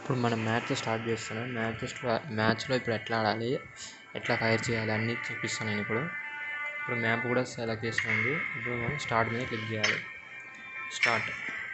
ఇప్పుడు మనం match start చేస్తున్నాం మ్యాచ్ స్టా- మ్యాచ్లో ఇప్పుడు ఎట్లా ఆడాలి ఎట్లా ఫైర్ చేయాలి అన్నీ చూపిస్తాను నేను ఇప్పుడు ఇప్పుడు మ్యాప్ కూడా సెలెక్ట్ చేసినండి ఇప్పుడు మనం స్టార్ట్ మీద క్లిక్ చేయాలి స్టార్ట్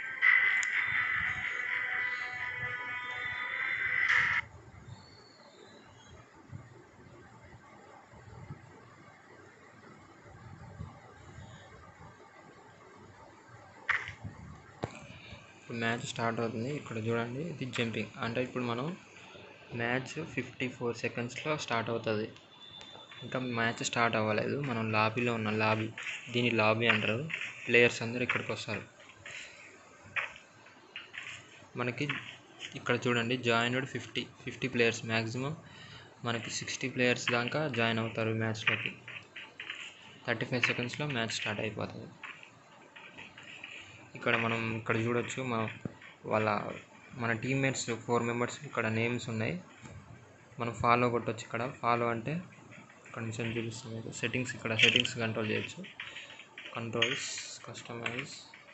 ఇప్పుడు మ్యాచ్ స్టార్ట్ అవుతుంది ఇక్కడ చూడండి ఇది జంపింగ్ అంటే ఇప్పుడు మనం మ్యాచ్ ఫిఫ్టీ ఫోర్ సెకండ్స్లో స్టార్ట్ అవుతుంది ఇంకా మ్యాచ్ స్టార్ట్ అవ్వలేదు మనం లాబీలో ఉన్నాం లాబీ దీని లాబీ అంటారు ప్లేయర్స్ అందరూ ఇక్కడికి వస్తారు మనకి ఇక్కడ చూడండి join fifty fifty players maximum మనకి సిక్స్టీ ప్లేయర్స్ దాకా జాయిన్ అవుతారు మ్యాచ్లోకి థర్టీ ఫైవ్ సెకండ్స్లో మ్యాచ్ స్టార్ట్ అయిపోతుంది ఇక్కడ మనం ఇక్కడ చూడొచ్చు మన వాళ్ళ మన టీమ్మేట్స్ ఫోర్ మెంబర్స్ ఇక్కడ నేమ్స్ ఉన్నాయి మనం ఫాలో కొట్టొచ్చు ఇక్కడ ఫాలో అంటే ఇక్కడ నుంచి చూపిస్తుంది సెట్టింగ్స్ ఇక్కడ సెట్టింగ్స్ కంట్రోల్ చేయొచ్చు కంట్రోల్స్ కస్టమైజ్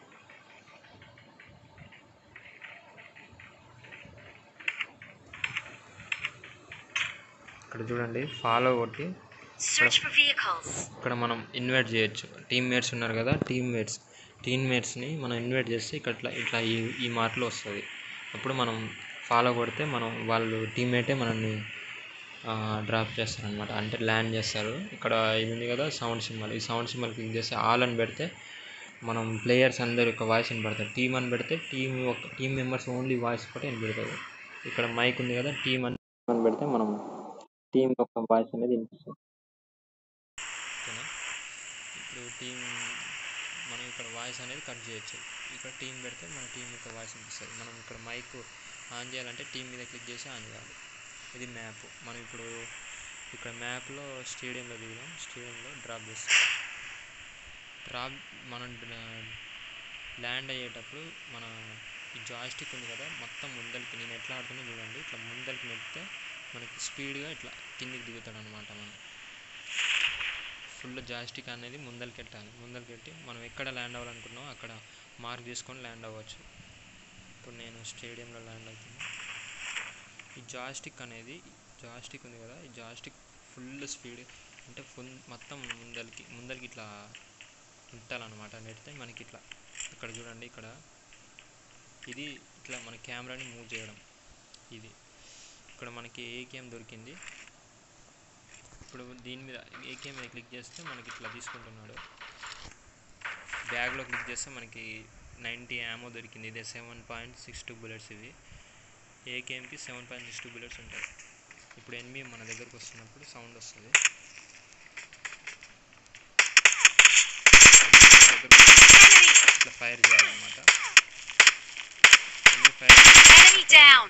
ఇక్కడ చూడండి ఫాలో కొట్టి Search for vehicles. ఇక్కడ మనం ఇన్వైట్ చేయొచ్చు టీమ్మేట్స్ ఉన్నారు కదా టీమ్మేట్స్ టీమ్మేట్స్ని మనం ఇన్వైట్ చేస్తే ఇక్కడ ఇట్లా ఇట్లా ఈ ఈ మాటలో వస్తుంది అప్పుడు మనం ఫాలో కొడితే మనం వాళ్ళు టీమ్మేటే మనల్ని డ్రాప్ చేస్తారనమాట అంటే ల్యాండ్ చేస్తారు ఇక్కడ ఇది ఉంది కదా సౌండ్ సింబల్ ఈ సౌండ్ సింబల్ క్లిక్ చేస్తే ఆల్ అని పెడితే మనం ప్లేయర్స్ అందరి యొక్క వాయిస్ వినపడుతుంది టీమ్ అని పెడితే టీమ్ ఒక టీమ్ మెంబర్స్ ఓన్లీ వాయిస్ ఒకటి వినపడుతుంది ఇక్కడ మైక్ ఉంది కదా టీమ్ అని అని పెడితే మనం టీమ్ యొక్క వాయిస్ అనేది వినిపిస్తుంది ఓకేనా ఇప్పుడు టీం మనం ఇక్కడ వాయిస్ అనేది కట్ చేయొచ్చు ఇక్కడ టీం పెడితే మన టీం యొక్క వాయిస్ వినిపిస్తుంది మనం ఇక్కడ మైక్ ఆన్ చేయాలంటే టీం మీద క్లిక్ చేసి ఆన్ చేయాలి ఇది మ్యాప్ మనం ఇప్పుడు ఇక్కడ మ్యాప్లో స్టేడియంలో దిగుదాం స్టేడియంలో డ్రాప్ చేస్తాం డ్రాప్ మనం ల్యాండ్ అయ్యేటప్పుడు మన ఈ జాయిస్టిక్ ఉంది కదా మొత్తం ముందరికి నేను ఎట్లా ఆడుతున్నా చూడండి ఇట్లా ముందరికి నెట్టితే మనకి స్పీడ్గా ఇట్లా కిందికి దిగుతాడు అనమాట మనం ఫుల్ జాయిస్టిక్ అనేది ముందరికి పెట్టాలి ముందరికి పెట్టి మనం ఎక్కడ ల్యాండ్ అవ్వాలనుకున్నామో అక్కడ మార్క్ చేసుకొని ల్యాండ్ అవ్వచ్చు ఇప్పుడు నేను స్టేడియంలో ల్యాండ్ అవుతున్నా ఈ జాయిస్టిక్ అనేది జాయిస్టిక్ ఉంది కదా ఈ జాయిస్టిక్ ఫుల్ స్పీడ్ అంటే ఫుల్ మొత్తం ముందరికి ముందరికి ఇట్లా నెట్టాలన్నమాట నెడితే మనకి ఇట్లా ఇక్కడ చూడండి ఇక్కడ ఇది ఇట్లా మన కెమెరాని మూవ్ చేయడం ఇది ఇక్కడ మనకి ఏకేఎం దొరికింది ఇప్పుడు దీని మీద ఏకే మీద క్లిక్ చేస్తే మనకి ఇట్లా తీసుకుంటున్నాడు బ్యాగ్లో క్లిక్ చేస్తే మనకి నైంటీ యామో దొరికింది ఇదే seven point six two bullets ఇవి ఏకేఎంకి seven point six two bullets ఉంటాయి ఇప్పుడు ఎనిమిది మన దగ్గరకు వస్తున్నప్పుడు సౌండ్ వస్తుంది ఇట్లా ఫైర్ చేయాలన్నమాట ఎనిమిది ఫైర్ Enemy down.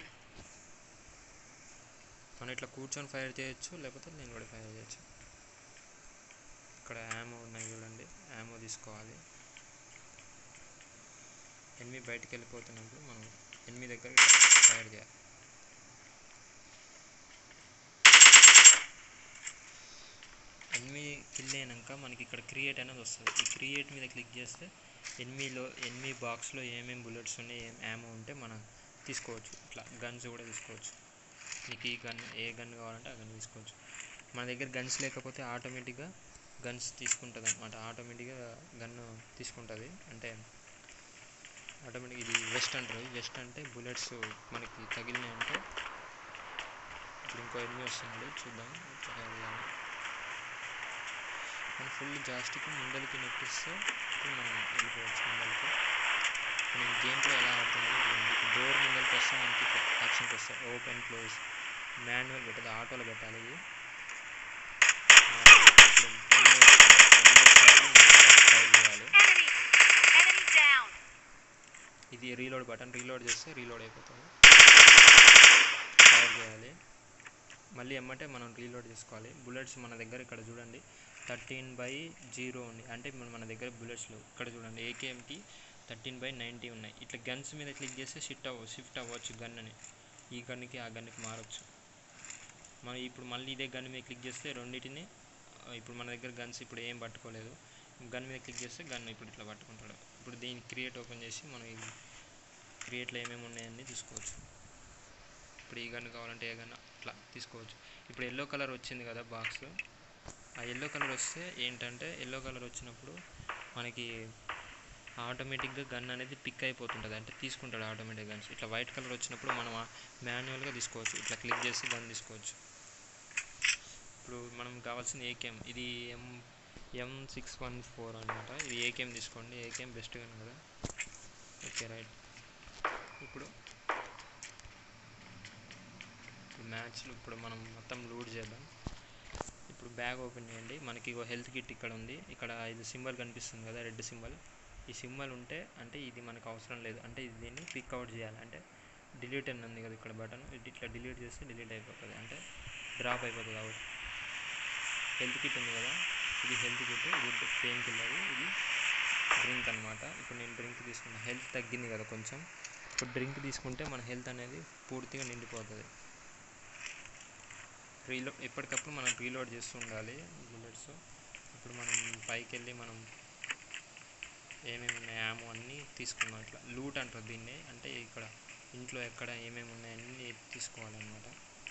మనం ఇట్లా కూర్చొని ఫైర్ చేయొచ్చు లేకపోతే నేను కూడా ఫైర్ చేయొచ్చు ఇక్కడ యామో ఉన్నాయి చూడండి యామో తీసుకోవాలి ఎనిమిది బయటికి వెళ్ళిపోతున్నప్పుడు మనం ఎనిమిది దగ్గర ఫైర్ చేయాలి ఎనిమిది కిల్ అయినాక మనకి ఇక్కడ క్రియేట్ అనేది వస్తుంది ఈ క్రియేట్ మీద క్లిక్ చేస్తే ఎనిమిదిలో ఎనిమిది బాక్స్లో ఏమేమి బుల్లెట్స్ ఉన్నాయి ఏం యామో ఉంటే మనం తీసుకోవచ్చు ఇట్లా గన్స్ కూడా తీసుకోవచ్చు మీకు ఈ గన్ ఏ గన్ కావాలంటే ఆ గన్ తీసుకోవచ్చు మన దగ్గర గన్స్ లేకపోతే ఆటోమేటిక్గా గన్స్ తీసుకుంటుంది అనమాట ఆటోమేటిక్గా గన్ తీసుకుంటుంది అంటే ఆటోమేటిక్ ఇది వెస్ట్ అంటారు వెస్ట్ అంటే బుల్లెట్స్ మనకి తగిలినాయి అంటే ఇప్పుడు ఇంకో ఎనిమిది వస్తుంది చూద్దాం ఎట్లా fire చేయాలి. మనం ఫుల్ జాస్టిక్ ముందరికి నెట్టిస్తే ఇప్పుడు మనం వెళ్ళిపోవచ్చు ముందరికి మనం గేమ్లో ఎలా ఆడుతుందో చూడండి డోర్ ముందరికి వస్తే మనకి ఇట్లా యాక్షన్కి వస్తాయి ఓపెన్ క్లోజ్ మాన్యువల్ పెట్టదు ఆటోలో పెట్టాలి ఇది మాన్యువల్ పెట్టి ఇప్పుడు ఎన్ని వస్తాయో ఎన్ని వస్తాయో మనం try చేయాలి Enemy. Enemy down. ఇది రీలోడ్ బటన్ రీలోడ్ చేస్తే రీలోడ్ అయిపోతుంది ఫైర్ చేయాలి మళ్ళీ ఎమ్మటే మనం రీలోడ్ చేసుకోవాలి బుల్లెట్స్ మన దగ్గర ఇక్కడ చూడండి థర్టీన్ బై జీరో ఉంది అంటే ఇప్పుడు మన దగ్గర బుల్లెట్స్ లేవు ఇక్కడ చూడండి ఏకేఎంకి థర్టీన్ బై నైంటీ ఉన్నాయి ఇట్లా గన్స్ మీద క్లిక్ చేస్తే షిఫ్ట్ అవ్వ షిఫ్ట్ అవ్వచ్చు గన్ అని ఈ గన్కి ఆ గన్కి మారచ్చు మనం ఇప్పుడు మళ్ళీ ఇదే గన్ మీద క్లిక్ చేస్తే రెండింటిని ఆ, ఇప్పుడు మన దగ్గర గన్స్ ఇప్పుడు ఏం పట్టుకోలేదు గన్ మీద క్లిక్ చేస్తే గన్ ఇప్పుడు ఇట్లా పట్టుకుంటాడు ఇప్పుడు దీన్ని క్రియేట్ ఓపెన్ చేసి మనం ఈ క్రియేట్లో ఏమేమి ఉన్నాయని చూసుకోవచ్చు ఈ గన్ కావాలంటే ఏ గన్ అట్లా తీసుకోవచ్చు ఇప్పుడు ఎల్లో కలర్ వచ్చింది కదా బాక్స్ ఆ ఎల్లో కలర్ వస్తే ఏంటంటే ఎల్లో కలర్ వచ్చినప్పుడు మనకి ఆటోమేటిక్గా గన్ అనేది పిక్ అయిపోతుంటుంది అంటే తీసుకుంటాడు ఆటోమేటిక్ గన్స్ ఇట్లా వైట్ కలర్ వచ్చినప్పుడు మనం మాన్యువల్గా తీసుకోవచ్చు ఇట్లా క్లిక్ చేసి గన్ తీసుకోవచ్చు ఇప్పుడు మనం కావాల్సిన ఏకేఎం ఇది M M six one four అనమాట ఇది ఏకేఎం తీసుకోండి ఏకేఎం బెస్ట్ గన్ కదా ఓకే రైట్ ఇప్పుడు ఈ మ్యాచ్లో ఇప్పుడు మనం మొత్తం లూడ్ చేద్దాం ఇప్పుడు బ్యాగ్ ఓపెన్ చేయండి మనకి ఇగో హెల్త్ కిట్ ఇక్కడ ఉంది ఇక్కడ ఇది సింబల్ కనిపిస్తుంది కదా రెడ్ సింబల్ ఈ సింబల్ ఉంటే అంటే ఇది మనకు అవసరం లేదు అంటే ఇది దీన్ని పిక్ అవుట్ చేయాలి అంటే డిలీట్ అని ఉంది కదా ఇక్కడ బటన్ ఇది ఇట్లా డిలీట్ చేస్తే డిలీట్ అయిపోతుంది అంటే డ్రాప్ అయిపోతుంది అవుట్ హెల్త్ కిట్ ఉంది కదా ఇది హెల్త్ కిట్ ఇది పెయిన్ కిల్లర్ ఇది డ్రింక్ అనమాట ఇప్పుడు నేను డ్రింక్ తీసుకున్నా హెల్త్ తగ్గింది కదా కొంచెం ఇప్పుడు డ్రింక్ తీసుకుంటే మన హెల్త్ అనేది పూర్తిగా నిండిపోతుంది రీలో ఎప్పటికప్పుడు మనం రీలోడ్ చేస్తూ ఉండాలి బుల్లెట్స్ ఇప్పుడు మనం పైకి వెళ్ళి మనం ఏమేమి ఉన్నాయి యామో అన్నీ తీసుకున్నాం ఇట్లా లూట్ అంటారు దీన్ని అంటే ఇక్కడ ఇంట్లో ఎక్కడ ఏమేమి ఉన్నాయన్నీ తీసుకోవాలన్నమాట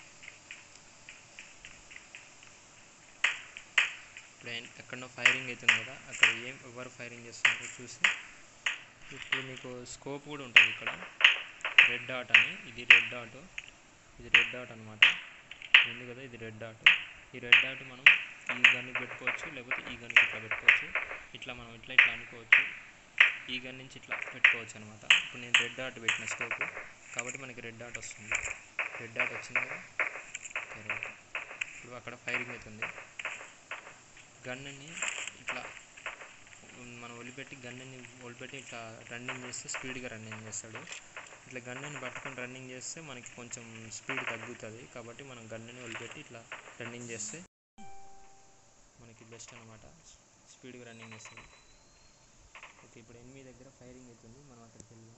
ఇప్పుడు ఎన్- ఎక్కడో ఫైరింగ్ అవుతుంది కదా అక్కడ ఏం ఎవరు ఫైరింగ్ చేస్తున్నారో చూసి ఇప్పుడు మీకు స్కోప్ కూడా ఉంటుంది ఇక్కడ రెడ్ డాట్ అని ఇది రెడ్ డాట్ ఇది రెడ్ డాట్ అనమాట ఉంది కదా ఇది రెడ్ డాట్ ఈ రెడ్ డాట్ మనం ఈ గన్కి పెట్టుకోవచ్చు లేకపోతే ఈ గన్కి ఇట్లా పెట్టుకోవచ్చు ఇట్లా మనం ఇట్లా ఇట్లా అనుకోవచ్చు ఈ గన్ నుంచి ఇట్లా పెట్టుకోవచ్చు అనమాట ఇప్పుడు నేను రెడ్ డాట్ పెట్టిన స్కోప్ కాబట్టి మనకి రెడ్ డాట్ వస్తుంది రెడ్ డాట్ వచ్చింది కదా ఓకే, రైట్. ఇప్పుడు అక్కడ ఫైరింగ్ అవుతుంది గన్ని ఇట్లా మనం వదిలిపెట్టి గన్నని వదిలిపెట్టి ఇట్లా రన్నింగ్ చేస్తే స్పీడ్గా రన్నింగ్ చేస్తాడు ఇట్లా గన్నని పట్టుకొని రన్నింగ్ చేస్తే మనకి కొంచెం స్పీడ్ తగ్గుతుంది కాబట్టి మనం గన్నని వదిలిపెట్టి ఇట్లా రన్నింగ్ చేస్తే మనకి బెస్ట్ అనమాట స్పీడ్గా రన్నింగ్ చేస్తుంది ఓకే ఇప్పుడు ఎనిమిది దగ్గర ఫైరింగ్ అవుతుంది మనం అక్కడికి వెళ్దాం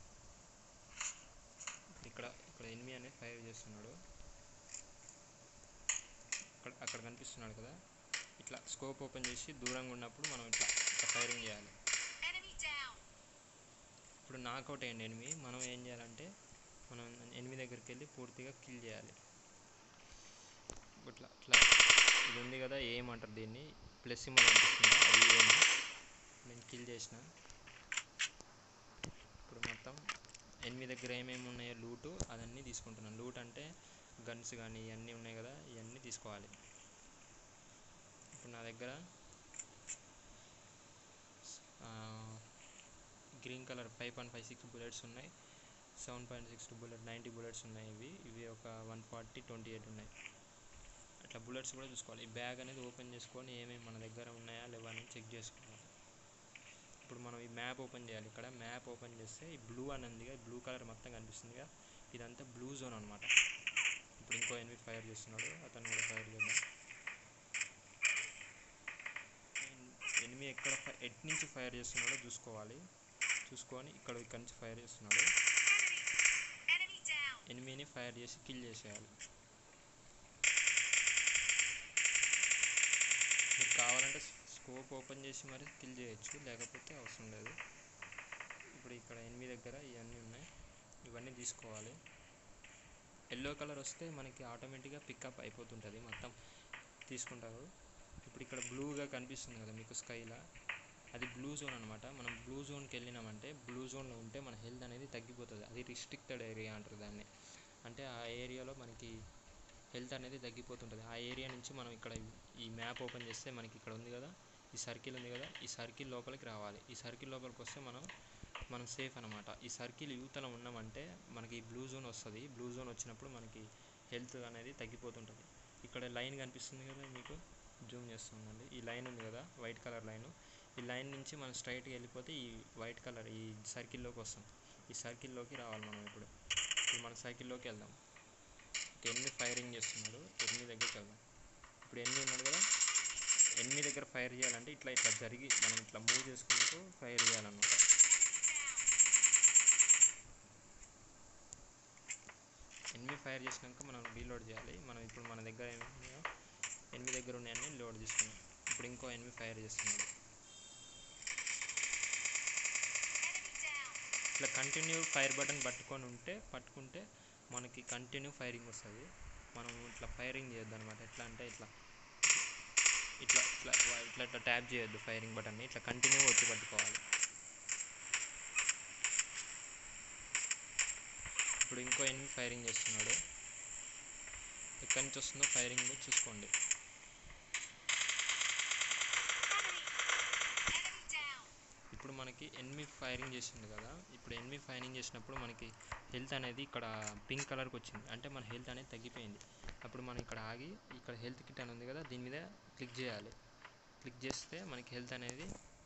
ఇక్కడ ఇక్కడ ఎనిమిది అనేది ఫైర్ చేస్తున్నాడు అక్కడ అక్కడ కనిపిస్తున్నాడు కదా ఇట్లా స్కోప్ ఓపెన్ చేసి దూరంగా ఉన్నప్పుడు మనం ఇట్లా ఇట్లా ఫైరింగ్ చేయాలి Enemy down. ఇప్పుడు నాకౌట్ అయ్యండి ఎనిమిది మనం ఏం చేయాలంటే మనం ఎనిమిది దగ్గరికి వెళ్ళి పూర్తిగా కిల్ చేయాలి ఇట్లా ఇట్లా ఇది ఉంది కదా ఏమంటారు దీన్ని ప్లస్ సింబల్ కనిపిస్తుంది అది ఏమి నేను కిల్ చేసిన ఇప్పుడు మొత్తం ఎనిమిది దగ్గర ఏమేమి ఉన్నాయో లూటు అదన్నీ తీసుకుంటున్నాను లూట్ అంటే గన్స్ కానీ ఇవన్నీ ఉన్నాయి కదా ఇవన్నీ తీసుకోవాలి ఇప్పుడు నా దగ్గర ఆ, green colour five point five six bullets ఉన్నాయి seven point six bullet ninety bullets ఉన్నాయి ఇవి ఇవి ఒక వన్ ఫార్టీ ట్వంటీ ఎయిట్ ఉన్నాయి అట్లా బుల్లెట్స్ కూడా చూసుకోవాలి ఈ బ్యాగ్ అనేది ఓపెన్ చేసుకొని ఏమేమి మన దగ్గర ఉన్నాయా లేవా అని చెక్ చేసుకోవాలి ఇప్పుడు మనం ఈ మ్యాప్ ఓపెన్ చేయాలి ఇక్కడ మ్యాప్ ఓపెన్ చేస్తే ఈ బ్లూ అని ఉందిగా బ్లూ కలర్ మొత్తం కనిపిస్తుందిగా ఇదంతా బ్లూ జోన్ అనమాట ఇప్పుడు ఇంకో ఎనిమిది ఫైర్ చేస్తున్నాడు అతను కూడా ఫైర్ చేద్దాం ఎనిమిది ఎక్కడ ఫై- ఎటు నుంచి ఫైర్ చేస్తున్నాడో చూసుకోవాలి చూసుకొని ఇక్కడ ఇక్కడ నుంచి ఫైర్ చేస్తున్నాడు Enemy. Enemy down. ఎనిమిదిని ఫైర్ చేసి కిల్ చేసేయాలి మీరు కావాలంటే స్కోప్ ఓపెన్ చేసి మరి కిల్ చేయొచ్చు లేకపోతే అవసరం లేదు ఇప్పుడు ఇక్కడ ఎనిమిది దగ్గర ఇవన్నీ ఉన్నాయి ఇవన్నీ తీసుకోవాలి ఎల్లో కలర్ వస్తే మనకి ఆటోమేటిక్గా పికప్ అయిపోతుంటుంది మొత్తం తీసుకుంటారు ఇప్పుడు ఇక్కడ బ్లూగా కనిపిస్తుంది కదా మీకు స్కైలా అది బ్లూ జోన్ అనమాట మనం బ్లూ జోన్కి వెళ్ళినామంటే బ్లూ జోన్లో ఉంటే మన హెల్త్ అనేది తగ్గిపోతుంది అది రిస్ట్రిక్టెడ్ ఏరియా అంటారు దాన్ని అంటే ఆ ఏరియాలో మనకి హెల్త్ అనేది తగ్గిపోతుంటుంది ఆ ఏరియా నుంచి మనం ఇక్కడ ఈ మ్యాప్ ఓపెన్ చేస్తే మనకి ఇక్కడ ఉంది కదా ఈ సర్కిల్ ఉంది కదా ఈ సర్కిల్ లోపలికి రావాలి ఈ సర్కిల్ లోపలికి వస్తే మనం మనం సేఫ్ అనమాట ఈ సర్కిల్ యూతల ఉన్నామంటే మనకి ఈ బ్లూ జోన్ వస్తుంది బ్లూ జోన్ వచ్చినప్పుడు మనకి హెల్త్ అనేది తగ్గిపోతుంటుంది ఇక్కడ లైన్ కనిపిస్తుంది కదా మీకు జూమ్ చేస్తుందండి ఈ లైన్ ఉంది కదా వైట్ కలర్ లైన్ ఈ లైన్ నుంచి మనం స్ట్రైట్గా వెళ్ళిపోతే ఈ వైట్ కలర్ ఈ సర్కిల్లోకి వస్తాం ఈ సర్కిల్లోకి రావాలి మనం ఇప్పుడు ఇప్పుడు మన సర్కిల్లోకి వెళ్దాం ఎనిమిది ఫైరింగ్ చేస్తున్నాడు ఎనిమిది దగ్గరికి వెళ్దాం ఇప్పుడు ఎనిమిది ఉన్నాడు కదా ఎనిమిది దగ్గర ఫైర్ చేయాలంటే ఇట్లా ఇట్లా జరిగి మనం ఇట్లా మూవ్ చేసుకుంటూ ఫైర్ చేయాలన్నమాట ఎనిమిది ఫైర్ చేసినాక మనం రీలోడ్ చేయాలి మనం ఇప్పుడు మన దగ్గర ఏమి ఉన్నాయో ఎనిమిది దగ్గర ఉన్నాయని లోడ్ చేసుకున్నాం ఇప్పుడు ఇంకో ఎనిమిది ఫైర్ చేస్తున్నాడు Enemy down. ఇట్లా కంటిన్యూ ఫైర్ బటన్ పట్టుకొని ఉంటే పట్టుకుంటే మనకి కంటిన్యూ ఫైరింగ్ వస్తుంది మనం ఇట్లా ఫైరింగ్ చేయొద్దు అనమాట ఎట్లా అంటే ఇట్లా ఇట్లా ఇట్లా వా- ఇట్లా ఇట్లా ట్యాప్ చేయొద్దు ఫైరింగ్ బటన్ని ఇట్లా కంటిన్యూ వచ్చి పట్టుకోవాలి ఇప్పుడు ఇంకో ఎనిమిది ఫైరింగ్ చేస్తున్నాడు ఎక్కడి నుంచి వస్తుందో ఫైరింగ్ చూసుకోండి Enemy. Enemy down. ఇప్పుడు మనకి ఎనిమి ఫైరింగ్ చేసింది కదా ఇప్పుడు ఎనిమి ఫైరింగ్ చేసినప్పుడు మనకి హెల్త్ అనేది ఇక్కడ పింక్ కలర్కి వచ్చింది అంటే మన హెల్త్ అనేది తగ్గిపోయింది అప్పుడు మనం ఇక్కడ ఆగి ఇక్కడ హెల్త్ కిట్ అని ఉంది కదా దీని మీద క్లిక్ చేయాలి క్లిక్ చేస్తే మనకి హెల్త్ అనేది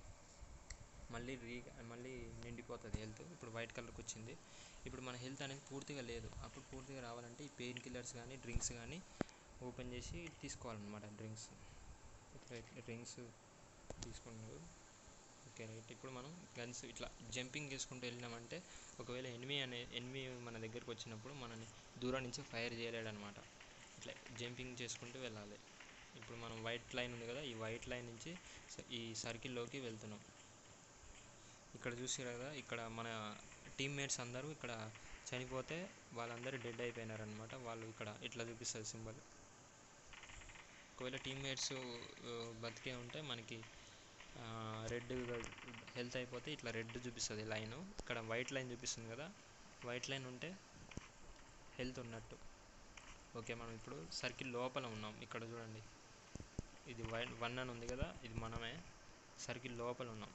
మళ్ళీ రీ మళ్ళీ నిండిపోతుంది హెల్త్ ఇప్పుడు వైట్ కలర్కి వచ్చింది ఇప్పుడు మన హెల్త్ అనేది పూర్తిగా లేదు అప్పుడు పూర్తిగా రావాలంటే ఈ పెయిన్ కిల్లర్స్ కానీ డ్రింక్స్ కానీ ఓపెన్ చేసి తీసుకోవాలన్నమాట డ్రింక్స్ ఇట్లా డ్రింక్స్ తీసుకున్నారు ఓకే రైట్ ఇప్పుడు మనం గన్స్ ఇట్లా జంపింగ్ చేసుకుంటూ వెళ్ళినామంటే ఒకవేళ ఎనిమి అనే ఎనిమి మన దగ్గరకు వచ్చినప్పుడు మనని దూరం నుంచి ఫైర్ చేయలేడు అనమాట ఇట్లా జంపింగ్ చేసుకుంటూ వెళ్ళాలి ఇప్పుడు మనం వైట్ లైన్ ఉంది కదా ఈ వైట్ లైన్ నుంచి స- ఈ సర్కిల్లోకి వెళ్తున్నాం ఇక్కడ చూసారు కదా ఇక్కడ మన టీమ్మేట్స్ అందరూ ఇక్కడ చనిపోతే వాళ్ళందరూ డెడ్ అయిపోయినారు అనమాట వాళ్ళు ఇక్కడ ఇట్లా చూపిస్తుంది సింబల్ ఒకవేళ టీమ్మేట్స్ బతికే ఉంటే మనకి రెడ్ హెల్త్ అయిపోతే ఇట్లా రెడ్ చూపిస్తుంది లైన్ ఇక్కడ వైట్ లైన్ చూపిస్తుంది కదా వైట్ లైన్ ఉంటే హెల్త్ ఉన్నట్టు ఓకే మనం ఇప్పుడు సర్కిల్ లోపల ఉన్నాం ఇక్కడ చూడండి ఇది వై వన్ అని ఉంది కదా ఇది మనమే సర్కిల్ లోపల ఉన్నాం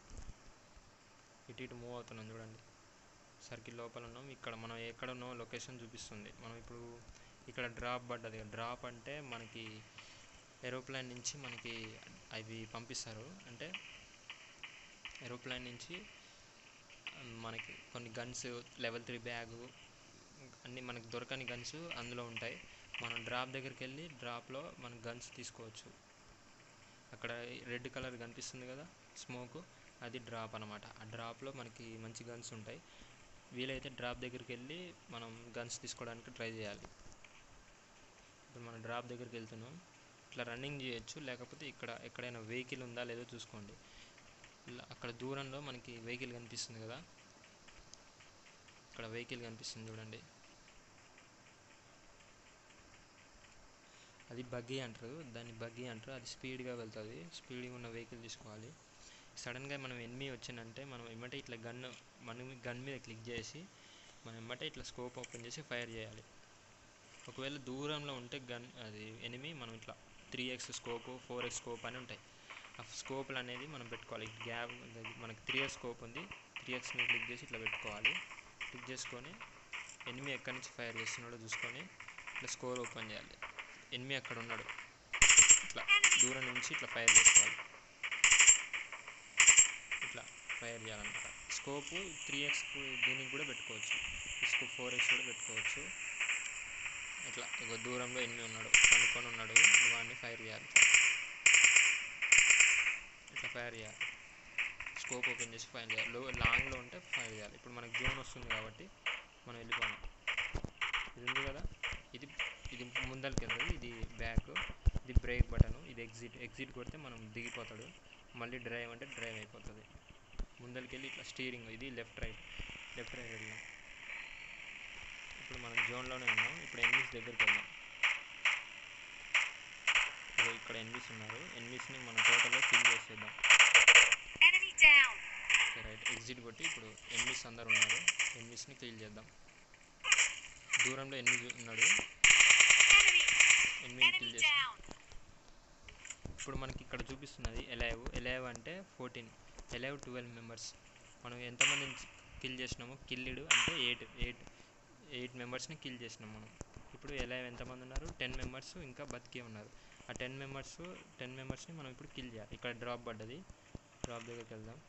ఇటు ఇటు మూవ్ అవుతున్నాం చూడండి సర్కిల్ లోపల ఉన్నాం ఇక్కడ మనం ఎక్కడ ఉన్నామో లొకేషన్ చూపిస్తుంది మనం ఇప్పుడు ఇక్కడ డ్రాప్ పడ్డది డ్రాప్ అంటే మనకి ఏరోప్లేన్ నుంచి మనకి అవి పంపిస్తారు అంటే ఏరోప్లేన్ నుంచి ఆ, మనకి కొన్ని గన్స్ లెవెల్ త్రీ బ్యాగు అన్నీ మనకి దొరకని గన్స్ అందులో ఉంటాయి మనం డ్రాప్ దగ్గరికి వెళ్ళి డ్రాప్లో మనం గన్స్ తీసుకోవచ్చు అక్కడ రెడ్ కలర్ కనిపిస్తుంది కదా స్మోక్ అది డ్రాప్ అనమాట ఆ డ్రాప్లో మనకి మంచి గన్స్ ఉంటాయి వీలైతే డ్రాప్ దగ్గరికి వెళ్ళి మనం గన్స్ తీసుకోవడానికి ట్రై చేయాలి ఇప్పుడు మనం డ్రాప్ దగ్గరికి వెళ్తున్నాం ఇట్లా రన్నింగ్ చేయొచ్చు లేకపోతే ఇక్కడ ఎక్కడైనా వెహికల్ ఉందా లేదో చూసుకోండి ఇలా అక్కడ దూరంలో మనకి వెహికల్ కనిపిస్తుంది కదా ఇక్కడ వెహికల్ కనిపిస్తుంది చూడండి అది బగ్గీ అంటారు దాన్ని బగ్గీ అంటారు అది స్పీడ్గా వెళ్తుంది స్పీడ్గా ఉన్న వెహికల్ తీసుకోవాలి సడన్గా మనం ఎనిమి వచ్చిందంటే మనం ఎమ్మటే ఇట్లా గన్ మనం గన్ మీద క్లిక్ చేసి మనం ఎమ్మటే ఇట్లా స్కోప్ ఓపెన్ చేసి ఫైర్ చేయాలి ఒకవేళ దూరంలో ఉంటే గన్ అది ఎనిమి మనం ఇట్లా three X scope four X scope అని ఉంటాయి ఆ స్కోప్లు అనేది మనం పెట్టుకోవాలి గ్యాప్ మనకి త్రీ ఎక్స్ స్కోప్ ఉంది త్రీ ఎక్స్ మీద క్లిక్ చేసి ఇట్లా పెట్టుకోవాలి క్లిక్ చేసుకొని ఎనిమి ఎక్కడి నుంచి ఫైర్ చేస్తున్నాడో చూసుకొని ఇట్లా స్కోర్ ఓపెన్ చేయాలి ఎనిమి అక్కడ ఉన్నాడు ఇట్లా దూరం నుంచి ఇట్లా ఫైర్ చేసుకోవాలి ఇట్లా ఫైర్ చేయాలన్నమాట స్కోప్ త్రీ ఎక్స్ దీనికి కూడా పెట్టుకోవచ్చు స్కోప్ ఫోర్ ఎక్స్ కూడా పెట్టుకోవచ్చు ఇట్లా ఇక దూరంలో ఎనిమిది ఉన్నాడు కనుక్కొని ఉన్నాడు వాడిని ఫైర్ చేయాలి ఇట్లా ఫైర్ చేయాలి స్కోప్ ఓపెన్ చేసి ఫైర్ చేయాలి లో లాంగ్లో ఉంటే ఫైర్ చేయాలి ఇప్పుడు మనకి జోన్ వస్తుంది కాబట్టి మనం వెళ్ళిపోయాం ఇది ఉంది కదా ఇది ఇది ముందరికి వెళ్తుంది ఇది బ్యాక్ ఇది బ్రేక్ బటన్ ఇది ఎగ్జిట్ ఎగ్జిట్ కొడితే మనం దిగిపోతాడు మళ్ళీ డ్రైవ్ అంటే డ్రైవ్ అయిపోతుంది ముందరికి వెళ్ళి ఇట్లా స్టీరింగ్ ఇది లెఫ్ట్ రైట్ లెఫ్ట్ రైట్ వెళ్ళాం ఇప్పుడు మనం జోన్లోనే ఉన్నాం ఇప్పుడు ఎన్నిస్ దగ్గరికి వెళ్దాం ఇదిగో ఇక్కడ ఎన్నిస్ ఉన్నారు ఎన్నిస్ని మనం టోటల్గా కిల్ చేసేద్దాం Enemy down. Okay right exit కొట్టి ఇప్పుడు ఎన్నిస్ అందరు ఉన్నారు ఎన్నిస్ని కిల్ చేద్దాం దూరంలో ఎనిమిది ఉన్నాడు Enemy. ఎనిమిది కిల్ Enemy చేస్తాం down. ఇప్పుడు మనకి ఇక్కడ చూపిస్తున్నది ఎలైవ్ ఎలైవ్ అంటే ఫోర్టీన్ ఎలైవ్ ట్వెల్వ్ మెంబర్స్ మనం ఎంతమందిని కిల్ చేసినామో కిల్లిడు అంటే ఎయిట్ ఎయిట్ ఎయిట్ మెంబర్స్ని కిల్ చేసినాం మనం ఇప్పుడు ఎలైవ్ ఎంతమంది ఉన్నారు టెన్ మెంబర్స్ ఇంకా బతికే ఉన్నారు ఆ టెన్ మెంబర్స్ టెన్ మెంబర్స్ని మనం ఇప్పుడు కిల్ చేయాలి ఇక్కడ డ్రాప్ పడ్డది డ్రాప్ దగ్గరికి వెళ్దాం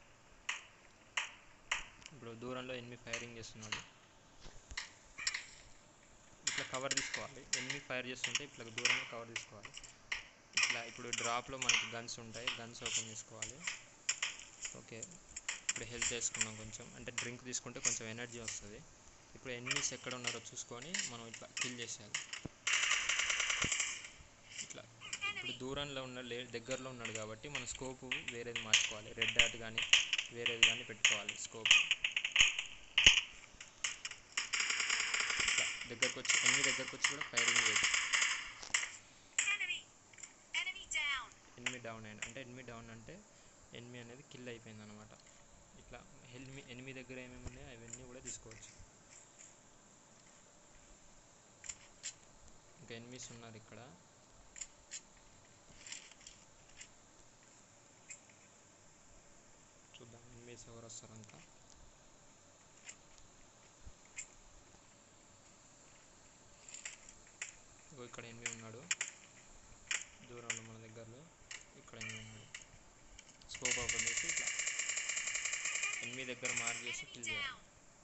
ఇప్పుడు దూరంలో ఎనిమిది ఫైరింగ్ చేస్తున్నాడు ఇట్లా కవర్ తీసుకోవాలి ఎనిమిది ఫైర్ చేస్తుంటే ఇట్లా దూరంగా కవర్ తీసుకోవాలి ఇట్లా ఇప్పుడు డ్రాప్లో మనకి గన్స్ ఉంటాయి గన్స్ ఓపెన్ చేసుకోవాలి ఓకే ఇప్పుడు హెల్త్ వేసుకున్నాం కొంచెం అంటే డ్రింక్ తీసుకుంటే కొంచెం ఎనర్జీ వస్తుంది ఇప్పుడు ఎనిమిస్ ఎక్కడ ఉన్నారో చూసుకొని మనం ఇట్లా కిల్ చేసేయాలి ఇట్లా ఇప్పుడు దూరంలో ఉన్న లే దగ్గరలో ఉన్నాడు కాబట్టి మన స్కోప్ వేరేది మార్చుకోవాలి రెడ్ డాట్ కానీ వేరేది కానీ పెట్టుకోవాలి స్కోప్ ఇట్లా దగ్గరకు వచ్చి ఎనిమిది దగ్గరకు వచ్చి కూడా ఫైరింగ్ చేయొచ్చు Enemy. Enemy down. ఎనిమిది డౌన్ అయ్యాడు అంటే ఎనిమిది డౌన్ అంటే ఎనిమిది అనేది కిల్ అయిపోయింది అనమాట ఇట్లా ఎనిమి ఎనిమిది దగ్గర ఏమేమి ఉన్నాయో అవన్నీ కూడా తీసుకోవచ్చు ఇంకా ఎనిమిస్ ఉన్నారు ఇక్కడ చూద్దాం ఎనిమిస్ ఎవరు వస్తారంట ఇగో ఇక్కడ ఎనిమిది ఉన్నాడు దూరంలో మన దగ్గరలో ఇక్కడ ఎనిమిది ఉన్నాడు స్కోప్ ఓపెన్ చేసి ఇట్లా ఎనిమిది దగ్గర మార్క్ చేసి Enemy కిల్ చేయాలి down.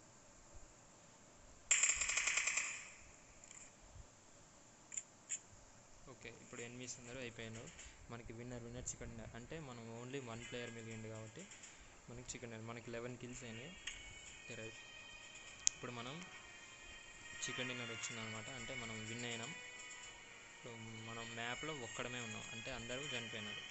ఓకే ఇప్పుడు ఎనిమిస్ అందరూ అయిపోయినారు మనకి విన్నర్ విన్నర్ చికెన్ డిన్నర్ అంటే మనం ఓన్లీ వన్ ప్లేయర్ మిగిలింది కాబట్టి మనకి చికెన్ డిన్నర్ మనకి లెవెన్ కిల్స్ అయినాయి ఓకే రైట్ ఇప్పుడు మనం చికెన్ డిన్నర్ వచ్చిందనమాట అంటే మనం విన్ అయినాం ఇప్పుడు మనం మ్యాప్లో ఒక్కడమే ఉన్నాం అంటే అందరూ చనిపోయినారు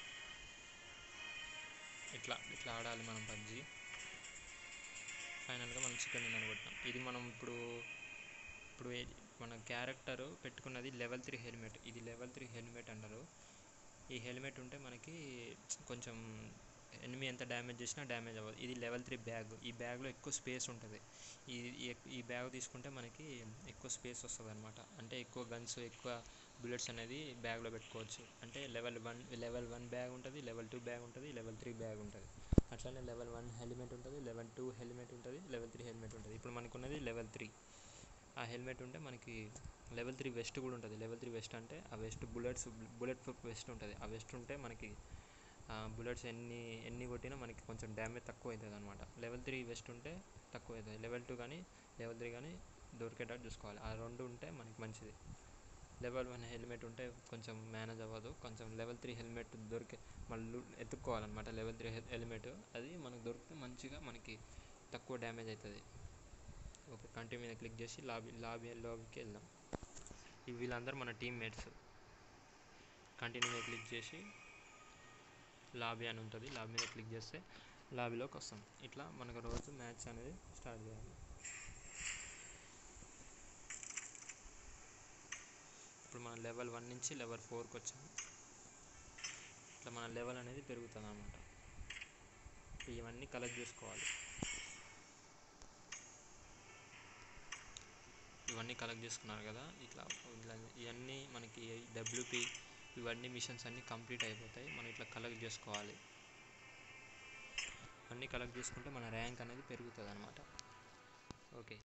ఇట్లా ఇట్లా ఆడాలి మనం పబ్జి ఫైనల్గా మనం చికెన్ డిన్నర్ కొట్టినాం ఇది మనం ఇప్పుడు ఇప్పుడు ఏ- మన క్యారెక్టర్ పెట్టుకున్నది లెవెల్ త్రీ హెల్మెట్ ఇది లెవెల్ త్రీ హెల్మెట్ అంటారు ఈ హెల్మెట్ ఉంటే మనకి కొంచెం ఎనిమి ఎంత డ్యామేజ్ చేసినా డ్యామేజ్ అవ్వదు ఇది లెవెల్ త్రీ బ్యాగ్ ఈ బ్యాగ్లో ఎక్కువ స్పేస్ ఉంటుంది ఈ ఈ- ఈ బ్యాగ్ తీసుకుంటే మనకి ఎక్కువ స్పేస్ వస్తుంది అనమాట అంటే ఎక్కువ గన్స్ ఎక్కువ బుల్లెట్స్ అనేది బ్యాగ్లో పెట్టుకోవచ్చు అంటే level one level one bag ఉంటుంది లెవెల్ టూ బ్యాగ్ ఉంటుంది లెవెల్ త్రీ బ్యాగ్ ఉంటుంది అట్లనే లెవెల్ వన్ హెల్మెట్ ఉంటుంది లెవెల్ టూ హెల్మెట్ ఉంటుంది లెవెల్ త్రీ హెల్మెట్ ఉంటుంది ఇప్పుడు మనకున్నది లెవెల్ త్రీ ఆ హెల్మెట్ ఉంటే మనకి లెవెల్ త్రీ వెస్ట్ కూడా ఉంటుంది లెవెల్ త్రీ వెస్ట్ అంటే ఆ vest bullets bullet proof vest ఉంటుంది ఆ వెస్ట్ ఉంటే మనకి బుల్లెట్స్ ఎన్ని ఎన్ని కొట్టినా మనకి కొంచెం డ్యామేజ్ తక్కువ అవుతుంది అనమాట లెవెల్ త్రీ వెస్ట్ ఉంటే తక్కువ అవుతుంది లెవెల్ టూ కానీ లెవెల్ త్రీ కానీ దొరికేటట్టు చూసుకోవాలి ఆ రెండు ఉంటే మనకి మంచిది లెవెల్ వన్ హెల్మెట్ ఉంటే కొంచెం మేనేజ్ అవ్వదు కొంచెం లెవెల్ త్రీ హెల్మెట్ దొరికే మళ్ళీ ఎత్తుక్కోవాలన్నమాట లెవెల్ త్రీ హెల్మెట్ అది మనకు దొరికితే మంచిగా మనకి తక్కువ డ్యామేజ్ అవుతుంది ఓకే కంటి మీద క్లిక్ చేసి లాబీ లాబీ లాబీకి వెళ్దాం ఇవి వీళ్ళందరూ మన టీమ్మేట్స్ కంటిన్యూ మీద క్లిక్ చేసి లాబీ అని ఉంటుంది లాబీ మీద క్లిక్ చేస్తే లాబీలోకి వస్తాం ఇట్లా మనకు రోజు మ్యాచ్ అనేది స్టార్ట్ చేయాలి ఇప్పుడు మనం లెవెల్ వన్ నుంచి లెవెల్ ఫోర్కి వచ్చాము ఇట్లా మన లెవెల్ అనేది పెరుగుతుంది అన్నమాట ఇవన్నీ కలెక్ట్ చేసుకోవాలి ఇవన్నీ కలెక్ట్ చేసుకున్నారు కదా ఇట్లా ఇలా ఇవన్నీ మనకి డబ్ల్యూపీ ఇవన్నీ మిషన్స్ అన్నీ కంప్లీట్ అయిపోతాయి మనం ఇట్లా కలెక్ట్ చేసుకోవాలి అన్నీ కలెక్ట్ చేసుకుంటే మన ర్యాంక్ అనేది పెరుగుతుంది అనమాట ఓకే